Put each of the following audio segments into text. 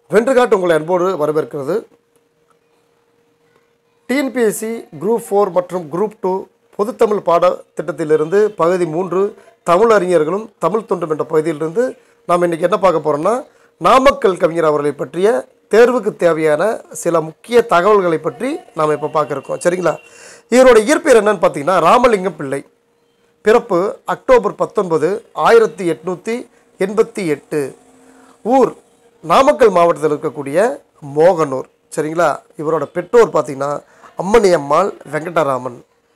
வென்றுகாட்டு உங்களை அன்போடு வரவேற்கிறது டிஎன்பிஎஸ்சி குரூப் ஃபோர் மற்றும் குரூப் டூ பொதுத்தமிழ் பாடத்திட்டத்திலிருந்து பகுதி மூன்று தமிழ் அறிஞர்களும் தமிழ் தொண்டும் என்ற பகுதியிலிருந்து நாம் இன்றைக்கி என்ன பார்க்க போகிறோம்னா நாமக்கல் கவிஞர் அவர்களை பற்றிய தேர்வுக்கு தேவையான சில முக்கிய தகவல்களை பற்றி நாம் இப்போ பார்க்க இருக்கோம் சரிங்களா இவரோட இயற்பெயர் என்னன்னு பார்த்தீங்கன்னா ராமலிங்கம் பிள்ளை பிறப்பு அக்டோபர் பத்தொன்பது ஆயிரத்தி எட்நூற்றி எண்பத்தி எட்டு ஊர் நாமக்கல் மாவட்டத்தில் இருக்கக்கூடிய மோகனூர் சரிங்களா இவரோட பெற்றோர் பார்த்தீங்கன்னா அம்மணி அம்மாள் வெங்கடராமன்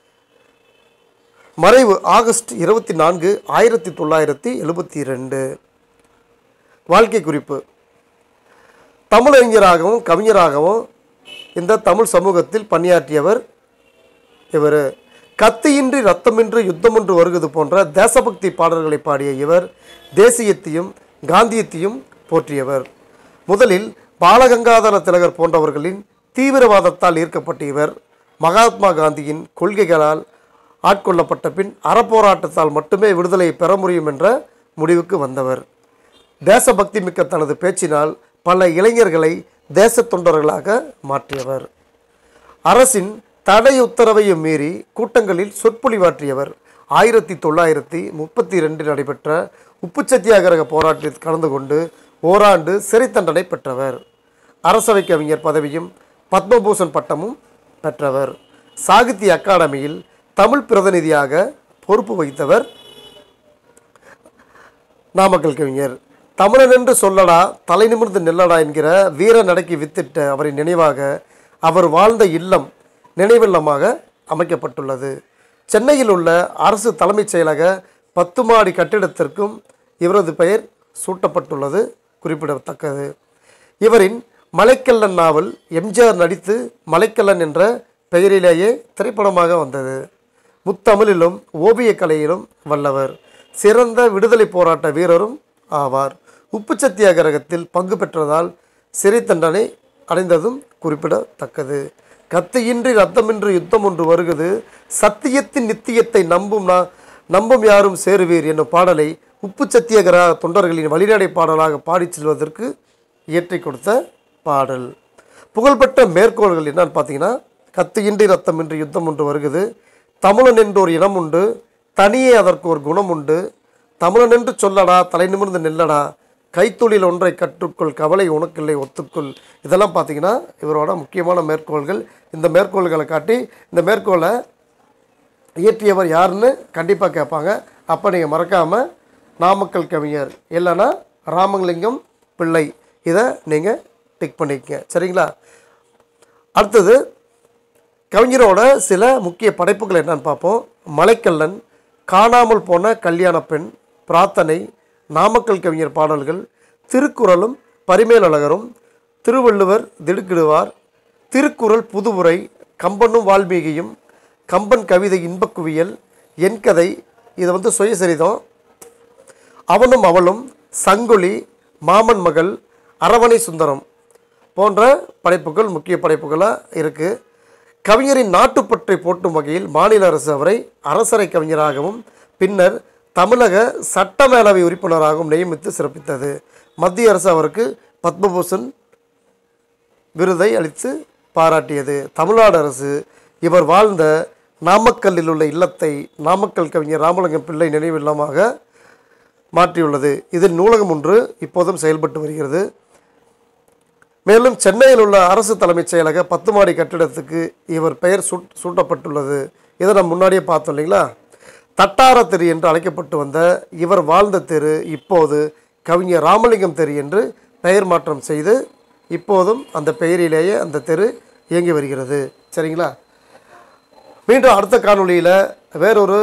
மறைவு ஆகஸ்ட் இருபத்தி நான்கு ஆயிரத்தி தொள்ளாயிரத்தி எழுபத்தி ரெண்டு வாழ்க்கை குறிப்பு தமிழறிஞராகவும் கவிஞராகவும் இந்த தமிழ் சமூகத்தில் பணியாற்றியவர் இவர் கத்தியின்றி ரத்தமின்றி யுத்தமொன்று வருகிறது போன்ற தேசபக்தி பாடல்களை பாடிய இவர் தேசியத்தையும் காந்தியத்தையும் போற்றியவர் முதலில் பாலகங்காதர திலகர் போன்றவர்களின் தீவிரவாதத்தால் ஈர்க்கப்பட்ட இவர் மகாத்மா காந்தியின் கொள்கைகளால் ஆட்கொள்ளப்பட்ட பின் அறப்போராட்டத்தால் மட்டுமே விடுதலை பெற முடியும் என்ற முடிவுக்கு வந்தவர் தேசபக்தி மிக்க தனது பேச்சினால் பல இளைஞர்களை தேசத் தொண்டர்களாக மாற்றியவர் அரசின் தடை உத்தரவையும் மீறி கூட்டங்களில் சொற்பொழிவாற்றியவர் ஆயிரத்தி தொள்ளாயிரத்தி முப்பத்தி ரெண்டில் நடைபெற்ற உப்பு சத்தியாகிரக போராட்டத்தில் கலந்து கொண்டு ஓராண்டு சிறை தண்டனை பெற்றவர் அரசவை கவிஞர் பதவியும் பத்மபூஷன் பட்டமும் பெற்றவர் சாகித்ய அகாடமியில் தமிழ் பிரதிநிதியாக பொறுப்பு வகித்தவர் நாமக்கல் கவிஞர் தமிழன் என்று சொல்லடா தலை நிமிர்ந்து நில்லடா என்கிற வீர நடைக்கு வித்திட்ட அவரின் நினைவாக அவர் வாழ்ந்த இல்லம் நினைவில்லமாக அமைக்கப்பட்டுள்ளது சென்னையில் உள்ள அரசு தலைமைச் செயலக பத்து மாடி கட்டிடத்திற்கும் இவரது பெயர் சூட்டப்பட்டுள்ளது குறிப்பிடத்தக்கது இவரின் மலைக்கல்லன் நாவல் எம்ஜிஆர் நடித்து மலைக்கல்லன் என்ற பெயரிலேயே திரைப்படமாக வந்தது முத்தமிழிலும் ஓவியக் கலையிலும் வல்லவர் சிறந்த விடுதலை போராட்ட வீரரும் ஆவார் உப்பு சத்தியாகிரகத்தில் பங்கு பெற்றதால் சிறை தண்டனை அடைந்ததும் குறிப்பிடத்தக்கது கத்தியின்றி ரத்தமின்றி யுத்தம் ஒன்று வருகிறது சத்தியத்தின் நித்தியத்தை நம்பும் நா நம்பும் யாரும் சேருவீர் என்னும் பாடலை உப்பு சத்தியாகிரக தொண்டர்களின் வழிநடை பாடலாக பாடிச் செல்வதற்கு இயற்றி கொடுத்த பாடல் புகழ்பெற்ற மேற்கோள்கள் என்னன்னு பார்த்தீங்கன்னா கத்தியின்றி ரத்தமின்றி யுத்தம் ஒன்று வருகிறது தமிழன் என்று ஒரு இனம் உண்டு தனியே அதற்கு ஒரு குணம் உண்டு தமிழன் என்று சொல்லடா தலை நிமிர்ந்து நில்லடா கைத்தொழில் ஒன்றை கற்றுக்கொள் கவலை உனக்கில்லை ஒத்துக்கொள் இதெல்லாம் பார்த்தீங்கன்னா இவரோட முக்கியமான மேற்கோள்கள் இந்த மேற்கோள்களை காட்டி இந்த மேற்கோளை இயற்றியவர் யாருன்னு கண்டிப்பாக கேட்பாங்க அப்போ நீங்கள் மறக்காமல் நாமக்கல் கவிஞர் இல்லைன்னா ராமலிங்கம் பிள்ளை இதை நீங்கள் டிக் பண்ணிக்கங்க சரிங்களா அடுத்தது கவிஞரோட சில முக்கிய படைப்புகள் என்னன்னு பார்ப்போம் மலைக்கல்லன் காணாமல் போன கல்யாண பெண் பிரார்த்தனை நாமக்கல் கவிஞர் பாடல்கள் திருக்குறளும் பரிமேலழகரும் திருவள்ளுவர் திடுக்கிடுவார் திருக்குறள் புதுவுரை கம்பனும் வால்மீகியும் கம்பன் கவிதை இன்பக்குவியல் என் கதை இது வந்து சுயசரிதம் அவனும் அவளும் சங்கொலி மாமன் மகள் அரவணை சுந்தரம் போன்ற படைப்புகள் முக்கிய படைப்புகளாக இருக்குது கவிஞரின் நாட்டுப்பற்றை போட்டும் வகையில் மாநில அரசு அவரை அரசரை கவிஞராகவும் பின்னர் தமிழக சட்டமேலவை உறுப்பினராகவும் நியமித்து சிறப்பித்தது மத்திய அரசு அவருக்கு பத்மபூஷன் விருதை அளித்து பாராட்டியது தமிழ்நாடு அரசு இவர் வாழ்ந்த நாமக்கல்லில் உள்ள இல்லத்தை நாமக்கல் கவிஞர் ராமலிங்கம் பிள்ளை நினைவு இல்லமாக மாற்றியுள்ளது இதில் நூலகம் ஒன்று இப்போதும் செயல்பட்டு வருகிறது மேலும் சென்னையில் உள்ள அரசு தலைமைச் செயலக பத்து மாடி கட்டிடத்துக்கு இவர் பெயர் சூட் சூட்டப்பட்டுள்ளது இதை நம்ம முன்னாடியே பார்த்தோம் இல்லைங்களா தட்டார தெரு என்று அழைக்கப்பட்டு வந்த இவர் வாழ்ந்த தெரு இப்போது கவிஞர் ராமலிங்கம் தெரு என்று பெயர் மாற்றம் செய்து இப்போதும் அந்த பெயரிலேயே அந்த தெரு இயங்கி வருகிறது சரிங்களா மீண்டும் அடுத்த காணொளியில் வேறொரு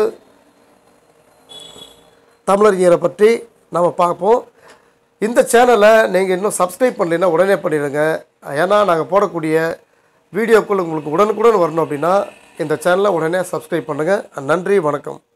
தமிழறிஞரை பற்றி நம்ம பார்ப்போம் இந்த சேனலை நீங்கள் இன்னும் சப்ஸ்கிரைப் பண்ணலைன்னா உடனே பண்ணிடுங்க ஏன்னா நாங்கள் போடக்கூடிய வீடியோக்கள் உங்களுக்கு உடனுக்குடன் வரணும் அப்படின்னா இந்த சேனலை உடனே சப்ஸ்கிரைப் பண்ணுங்கள் நன்றி வணக்கம்